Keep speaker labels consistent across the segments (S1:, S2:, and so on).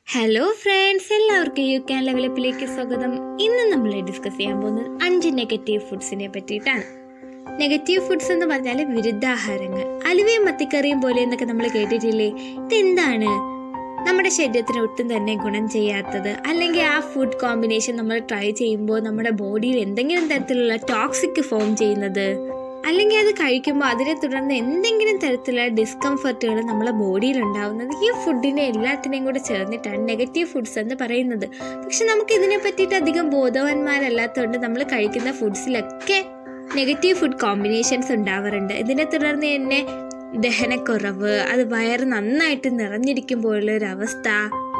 S1: hello friends എല്ലാവർക്കും you can ലെവലപ്പിലേക്ക് സ്വാഗതം ഇന്ന് നമ്മൾ ഡിസ്കസ് ചെയ്യാൻ പോകുന്നത് അഞ്ച് നെഗറ്റീവ് ഫുഡ്സിനെ പറ്റിയിട്ടാണ് നെഗറ്റീവ് ഫുഡ്സ് എന്ന് പറഞ്ഞാൽ വിരുദ്ധാഹാരങ്ങൾ അലുവയും മത്തിക്കറിയും പോലെ എന്നൊക്കെ നമ്മൾ കേട്ടിട്ടില്ലേ ഇതെന്താണ് നമ്മുടെ ശരീരത്തിന് ഒട്ടും തന്നെ ഗുണം ചെയ്യാത്തത് അല്ലെങ്കിൽ ആ ഫുഡ് കോമ്പിനേഷൻ നമ്മൾ ട്രൈ ചെയ്യുമ്പോൾ നമ്മുടെ ബോഡിയിൽ എന്തെങ്കിലും തരത്തിലുള്ള ടോക്സിക് ഫോം ചെയ്യുന്നത് അല്ലെങ്കിൽ അത് കഴിക്കുമ്പോൾ അതിനെ തുടർന്ന് എന്തെങ്കിലും തരത്തിലുള്ള ഡിസ്കംഫർട്ടുകൾ നമ്മളെ ബോഡിയിൽ ഉണ്ടാവുന്നത് ഈ ഫുഡിനെ എല്ലാത്തിനെയും കൂടെ ചേർന്നിട്ടാണ് നെഗറ്റീവ് ഫുഡ്സ് എന്ന് പറയുന്നത് പക്ഷെ നമുക്ക് ഇതിനെ പറ്റിയിട്ട് അധികം ബോധവാന്മാരല്ലാത്തതുകൊണ്ട് നമ്മൾ കഴിക്കുന്ന ഫുഡ്സിലൊക്കെ നെഗറ്റീവ് ഫുഡ് കോമ്പിനേഷൻസ് ഉണ്ടാവാറുണ്ട് ഇതിനെ തുടർന്ന് തന്നെ ദഹനക്കുറവ് അത് വയറ് നന്നായിട്ട് നിറഞ്ഞിരിക്കുമ്പോഴുള്ള ഒരു അവസ്ഥ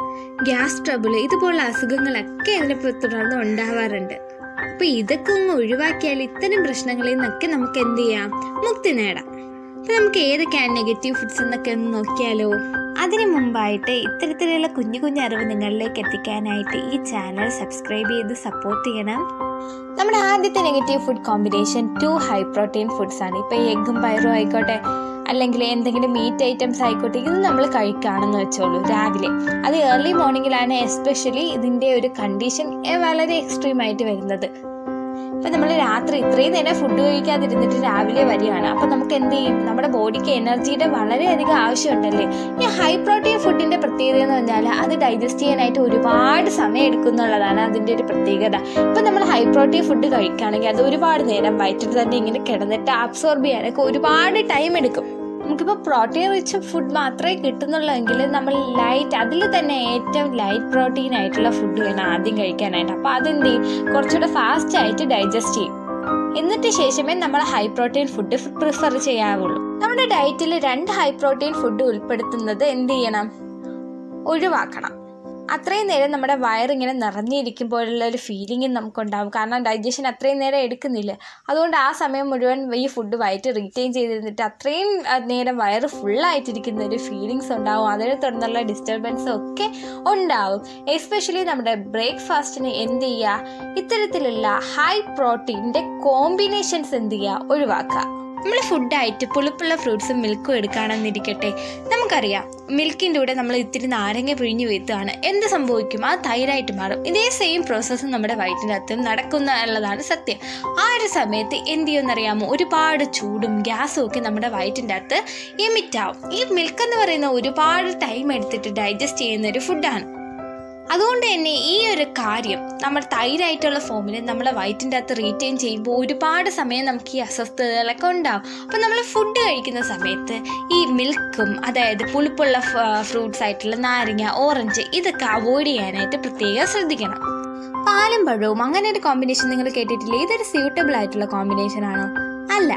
S1: ഗ്യാസ് ട്രബിൾ ഇതുപോലുള്ള അസുഖങ്ങളൊക്കെ ഇതിനെ തുടർന്ന് ഉണ്ടാവാറുണ്ട് അപ്പൊ ഇതൊക്കെ ഒന്ന് ഒഴിവാക്കിയാൽ ഇത്തരം പ്രശ്നങ്ങളിൽ നിന്നൊക്കെ നമുക്ക് എന്ത് ചെയ്യാം മുക്തി നേടാം അപ്പൊ നമുക്ക് ഏതൊക്കെയാണ് നെഗറ്റീവ് ഫുഡ്സ് എന്നൊക്കെ ഒന്ന് നോക്കിയാലോ അതിനു മുമ്പായിട്ട് ഇത്തരത്തിലുള്ള കുഞ്ഞു കുഞ്ഞു അറിവ് നിങ്ങളിലേക്ക് എത്തിക്കാനായിട്ട് ഈ ചാനൽ സബ്സ്ക്രൈബ് ചെയ്ത് സപ്പോർട്ട് ചെയ്യണം നമ്മുടെ ആദ്യത്തെ negative food combination two high protein foods ആണ് ഇപ്പൊ എഗ്ഗും പയറും ആയിക്കോട്ടെ അല്ലെങ്കിൽ എന്തെങ്കിലും മീറ്റ് ഐറ്റംസ് ആയിക്കോട്ടെ ഇത് നമ്മൾ കഴിക്കുകയാണെന്ന് വെച്ചോളൂ രാവിലെ അത് ഏർലി മോർണിംഗിലാണ് എസ്പെഷ്യലി ഇതിൻ്റെ ഒരു കണ്ടീഷൻ വളരെ എക്സ്ട്രീം ആയിട്ട് വരുന്നത് ഇപ്പം നമ്മൾ രാത്രി ഇത്രയും നേരം ഫുഡ് കഴിക്കാതിരുന്നിട്ട് രാവിലെ വരികയാണ് അപ്പം നമുക്ക് എന്ത് ചെയ്യും നമ്മുടെ ബോഡിക്ക് എനർജിയുടെ വളരെയധികം ആവശ്യമുണ്ടല്ലേ ഈ ഹൈ പ്രോട്ടീൻ ഫുഡിൻ്റെ പ്രത്യേകത എന്ന് പറഞ്ഞാൽ അത് ഡൈജസ്റ്റ് ചെയ്യാനായിട്ട് ഒരുപാട് സമയം എടുക്കും എന്നുള്ളതാണ് അതിൻ്റെ ഒരു പ്രത്യേകത ഇപ്പം നമ്മൾ ഹൈ പ്രോട്ടീൻ ഫുഡ് കഴിക്കുകയാണെങ്കിൽ അത് ഒരുപാട് നേരം വയറ്റിൽ തന്നെ ഇങ്ങനെ കിടന്നിട്ട് അബ്സോർബ് ചെയ്യാനൊക്കെ ഒരുപാട് ടൈം എടുക്കും നമുക്കിപ്പോൾ പ്രോട്ടീൻ റിച്ച് ഫുഡ് മാത്രമേ കിട്ടുന്നുള്ളെങ്കിൽ നമ്മൾ ലൈറ്റ് അതിൽ തന്നെ ഏറ്റവും ലൈറ്റ് പ്രോട്ടീൻ ആയിട്ടുള്ള ഫുഡ് വേണം ആദ്യം കഴിക്കാനായിട്ട് അപ്പോൾ അതെന്ത് ചെയ്യും കുറച്ചുകൂടെ ഫാസ്റ്റ് ആയിട്ട് ഡൈജസ്റ്റ് ചെയ്യും എന്നിട്ട് ശേഷമേ നമ്മൾ ഹൈ പ്രോട്ടീൻ ഫുഡ് പ്രിഫർ ചെയ്യാവുള്ളൂ നമ്മുടെ ഡയറ്റിൽ രണ്ട് ഹൈ പ്രോട്ടീൻ ഫുഡ് ഉൾപ്പെടുത്തുന്നത് എന്ത് ചെയ്യണം ഒഴിവാക്കണം അത്രയും നേരം നമ്മുടെ വയറിങ്ങനെ നിറഞ്ഞിരിക്കുമ്പോഴുള്ള ഒരു ഫീലിംഗ് നമുക്കുണ്ടാവും കാരണം ഡൈജഷൻ അത്രയും നേരം എടുക്കുന്നില്ല അതുകൊണ്ട് ആ സമയം മുഴുവൻ ഈ ഫുഡ് വയറ്റ് റീറ്റെയിൻ ചെയ്തിരുന്നിട്ട് അത്രയും നേരം വയറ് ഫുള്ളായിട്ടിരിക്കുന്ന ഒരു ഫീലിങ്സ് ഉണ്ടാവും അതിനെ തുടർന്നുള്ള ഡിസ്റ്റർബൻസും ഒക്കെ ഉണ്ടാവും എസ്പെഷ്യലി നമ്മുടെ ബ്രേക്ക്ഫാസ്റ്റിന് എന്ത് ചെയ്യുക ഇത്തരത്തിലുള്ള ഹൈ പ്രോട്ടീൻ്റെ കോമ്പിനേഷൻസ് എന്ത് ചെയ്യുക ഒഴിവാക്കുക നമ്മൾ ഫുഡായിട്ട് പുളിപ്പുള്ള ഫ്രൂട്ട്സും മിൽക്കും എടുക്കുകയാണെന്നിരിക്കട്ടെ നമുക്കറിയാം മിൽക്കിൻ്റെ കൂടെ നമ്മൾ ഇത്തിരി നാരങ്ങ പിഴിഞ്ഞ് വീത്തുകയാണ് എന്ത് സംഭവിക്കും ആ തൈരായിട്ട് മാറും ഇതേ സെയിം പ്രോസസ്സ് നമ്മുടെ വയറ്റിനകത്തും നടക്കുന്ന എന്നുള്ളതാണ് സത്യം ആ ഒരു സമയത്ത് എന്ത് ചെയ്യുമെന്നറിയാമോ ഒരുപാട് ചൂടും ഗ്യാസും ഒക്കെ നമ്മുടെ വയറ്റിൻ്റെ അകത്ത് എമിറ്റ് ആവും ഈ മിൽക്ക് എന്ന് പറയുന്ന ഒരുപാട് ടൈം എടുത്തിട്ട് ഡൈജസ്റ്റ് ചെയ്യുന്ന ഒരു ഫുഡാണ് അതുകൊണ്ട് തന്നെ ഈ ഒരു കാര്യം നമ്മൾ തൈരായിട്ടുള്ള ഫോമിൽ നമ്മളെ വയറ്റിൻ്റെ അകത്ത് റീറ്റെയിൻ ചെയ്യുമ്പോൾ ഒരുപാട് സമയം നമുക്ക് ഈ അസ്വസ്ഥതകളൊക്കെ ഉണ്ടാവും അപ്പം നമ്മൾ ഫുഡ് കഴിക്കുന്ന സമയത്ത് ഈ മിൽക്കും അതായത് പുളിപ്പുള്ള ഫ്രൂട്ട്സ് ആയിട്ടുള്ള നാരങ്ങ ഓറഞ്ച് ഇതൊക്കെ അവോയ്ഡ് ചെയ്യാനായിട്ട് പ്രത്യേകം ശ്രദ്ധിക്കണം പാലും പഴവും അങ്ങനെ ഒരു കോമ്പിനേഷൻ നിങ്ങൾ കേട്ടിട്ടില്ലേ ഇതൊരു സ്യൂട്ടബിൾ ആയിട്ടുള്ള കോമ്പിനേഷൻ ആണോ അല്ല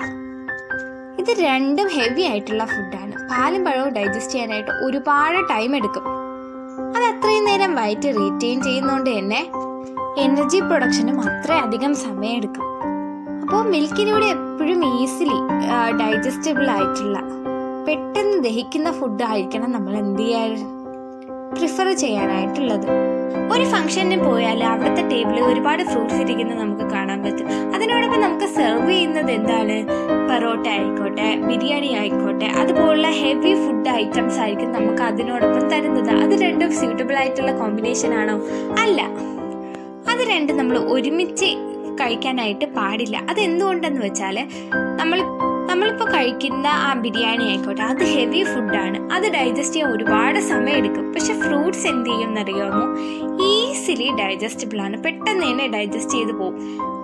S1: ഇത് രണ്ടും ഹെവി ആയിട്ടുള്ള ഫുഡാണ് പാലും പഴവും ഡൈജസ്റ്റ് ചെയ്യാനായിട്ട് ഒരുപാട് ടൈം എടുക്കും അത് അത്രയും നേരം വയറ്റ് റീറ്റെയിൻ ചെയ്യുന്നതുകൊണ്ട് തന്നെ എനർജി പ്രൊഡക്ഷനും അത്രയധികം സമയം എടുക്കും അപ്പോൾ മിൽക്കിലൂടെ എപ്പോഴും ഈസിലി ഡൈജസ്റ്റബിൾ ആയിട്ടുള്ള പെട്ടെന്ന് ദഹിക്കുന്ന ഫുഡ് ആയിരിക്കണം നമ്മൾ എന്ത് ചെയ്യാൻ പ്രിഫർ ചെയ്യാനായിട്ടുള്ളത് ഒരു ഫംഗ്ഷനിൽ പോയാൽ അവിടുത്തെ ടേബിളിൽ ഒരുപാട് ഫ്രൂട്ട്സ് ഇരിക്കുന്നത് നമുക്ക് കാണാൻ പറ്റും അതിനോടൊപ്പം നമുക്ക് സെർവ് ചെയ്യുന്നത് എന്താണ് പൊറോട്ട ആയിക്കോട്ടെ ബിരിയാണി ആയിക്കോട്ടെ അതുപോലുള്ള ഹെവി ഫുഡ് ഐറ്റംസ് ആയിരിക്കും നമുക്ക് അതിനോടൊപ്പം തരുന്നത് അത് രണ്ടും സ്യൂട്ടബിൾ ആയിട്ടുള്ള കോമ്പിനേഷൻ ആണോ അല്ല അത് രണ്ടും നമ്മൾ ഒരുമിച്ച് കഴിക്കാനായിട്ട് പാടില്ല അത് എന്തുകൊണ്ടെന്ന് വെച്ചാൽ നമ്മൾ നമ്മളിപ്പോൾ കഴിക്കുന്ന ആ ബിരിയാണി ആയിക്കോട്ടെ അത് ഹെവി ഫുഡാണ് അത് ഡൈജസ്റ്റ് ചെയ്യാൻ ഒരുപാട് സമയം എടുക്കും പക്ഷെ ഫ്രൂട്ട്സ് എന്ത് ചെയ്യും എന്നറിയാമോ ഈസിലി ഡൈജസ്റ്റബിൾ ആണ് പെട്ടെന്ന് തന്നെ ഡൈജസ്റ്റ് ചെയ്ത് പോകും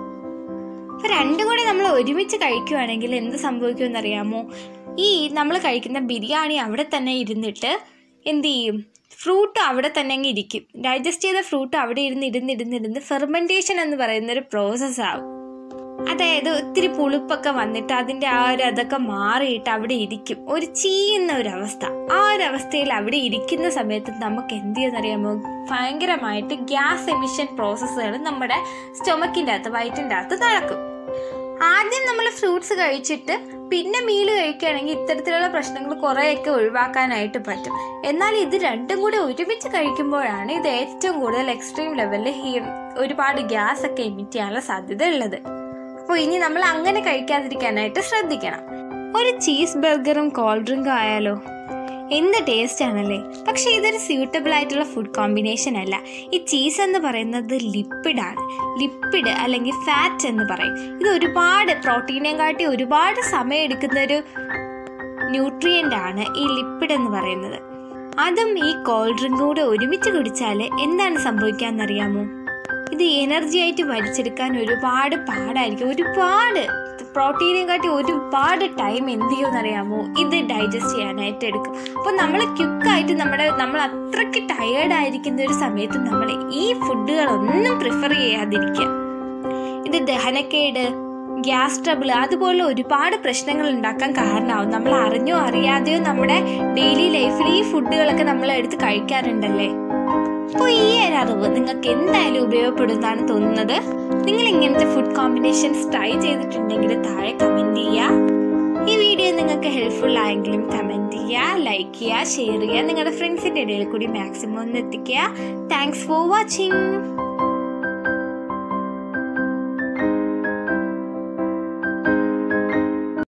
S1: അപ്പോൾ രണ്ടും കൂടി നമ്മൾ ഒരുമിച്ച് കഴിക്കുകയാണെങ്കിൽ എന്ത് സംഭവിക്കുമെന്നറിയാമോ ഈ നമ്മൾ കഴിക്കുന്ന ബിരിയാണി അവിടെ തന്നെ ഇരുന്നിട്ട് എന്ത് ചെയ്യും ഫ്രൂട്ട് അവിടെ തന്നെ അങ്ങ് ഇരിക്കും ഡൈജസ്റ്റ് ചെയ്ത ഫ്രൂട്ട് അവിടെ ഇരുന്ന് ഇരുന്ന് ഇരുന്ന് ഇരുന്ന് ഫെർമെൻറ്റേഷൻ എന്ന് പറയുന്ന ഒരു പ്രോസസ്സ് ആവും അതായത് ഒത്തിരി പുളിപ്പൊക്കെ വന്നിട്ട് അതിൻ്റെ ആ ഒരു അതൊക്കെ മാറിയിട്ട് അവിടെ ഇരിക്കും ഒരു ചീയുന്ന ഒരു അവസ്ഥ ആ ഒരു അവസ്ഥയിൽ അവിടെ ഇരിക്കുന്ന സമയത്ത് നമുക്ക് എന്ത് ചെയ്യുന്നറിയാമോ ഭയങ്കരമായിട്ട് ഗ്യാസ് എമിഷൻ പ്രോസസ്സുകൾ നമ്മുടെ സ്റ്റൊമക്കിൻ്റെ അകത്ത് വയറ്റിൻ്റെ അകത്ത് നടക്കും ആദ്യം നമ്മൾ ഫ്രൂട്ട്സ് കഴിച്ചിട്ട് പിന്നെ മീൽ കഴിക്കുകയാണെങ്കിൽ ഇത്തരത്തിലുള്ള പ്രശ്നങ്ങൾ കുറേയൊക്കെ ഒഴിവാക്കാനായിട്ട് പറ്റും എന്നാൽ ഇത് രണ്ടും കൂടി ഒരുമിച്ച് കഴിക്കുമ്പോഴാണ് ഇത് ഏറ്റവും കൂടുതൽ എക്സ്ട്രീം ലെവലിൽ ഈ ഒരുപാട് ഗ്യാസ് ഒക്കെ എമിറ്റ് ചെയ്യാനുള്ള സാധ്യത ഉള്ളത് അപ്പോൾ ഇനി നമ്മൾ അങ്ങനെ കഴിക്കാതിരിക്കാനായിട്ട് ശ്രദ്ധിക്കണം ഒരു ചീസ് ബർഗറും കോൾഡ് ഡ്രിങ്കും ആയാലോ എന്ത് ടേസ്റ്റ് ആണല്ലേ പക്ഷേ ഇതൊരു സ്യൂട്ടബിൾ ആയിട്ടുള്ള ഫുഡ് കോമ്പിനേഷൻ അല്ല ഈ ചീസ് എന്ന് പറയുന്നത് ലിപ്പിഡാണ് ലിപ്പിഡ് അല്ലെങ്കിൽ ഫാറ്റ് എന്ന് പറയും ഇത് ഒരുപാട് പ്രോട്ടീനെ കാട്ടി ഒരുപാട് സമയം എടുക്കുന്ന ഒരു ന്യൂട്രിയൻ്റ് ആണ് ഈ ലിപ്പിഡ് എന്ന് പറയുന്നത് അതും ഈ കോൾഡ് ഡ്രിങ്ക് കൂടെ ഒരുമിച്ച് കുടിച്ചാൽ എന്താണ് സംഭവിക്കാന്നറിയാമോ ഇത് എനർജി ആയിട്ട് വലിച്ചെടുക്കാൻ ഒരുപാട് പാടായിരിക്കും ഒരുപാട് പ്രോട്ടീനെ കാട്ടി ഒരുപാട് ടൈം എന്ത് ചെയ്യുമെന്നറിയാമോ ഇത് ഡൈജസ്റ്റ് ചെയ്യാനായിട്ട് എടുക്കും അപ്പോൾ നമ്മൾ ക്യുക്കായിട്ട് നമ്മുടെ നമ്മൾ അത്രയ്ക്ക് ടയേർഡ് ആയിരിക്കുന്ന ഒരു സമയത്ത് നമ്മൾ ഈ ഫുഡുകളൊന്നും പ്രിഫർ ചെയ്യാതിരിക്കുക ഇത് ദഹനക്കേട് ഗ്യാസ് ട്രബിൾ അതുപോലെ ഒരുപാട് പ്രശ്നങ്ങൾ ഉണ്ടാക്കാൻ കാരണമാവും നമ്മൾ അറിഞ്ഞോ അറിയാതെയോ നമ്മുടെ ഡെയിലി ലൈഫിൽ ഈ ഫുഡുകളൊക്കെ നമ്മൾ എടുത്ത് കഴിക്കാറുണ്ടല്ലേ അപ്പോൾ ഈ ഒരു അറിവ് നിങ്ങൾക്ക് എന്തായാലും ഉപയോഗപ്പെടുന്നതാണ് തോന്നുന്നത് നിങ്ങൾ ഇങ്ങനത്തെ ഫുഡ് കോമ്പിനേഷൻസ് ട്രൈ ചെയ്തിട്ടുണ്ടെങ്കിൽ താഴെ കമൻറ്റ് ചെയ്യുക ഈ വീഡിയോ നിങ്ങൾക്ക് ഹെൽപ്ഫുൾ ആയെങ്കിലും കമൻറ്റ് ചെയ്യുക ലൈക്ക് ചെയ്യുക ഷെയർ ചെയ്യുക നിങ്ങളുടെ ഫ്രണ്ട്സിൻ്റെ ഇടയിൽ കൂടി മാക്സിമം ഒന്ന് എത്തിക്കുക താങ്ക്സ് ഫോർ വാച്ചിങ്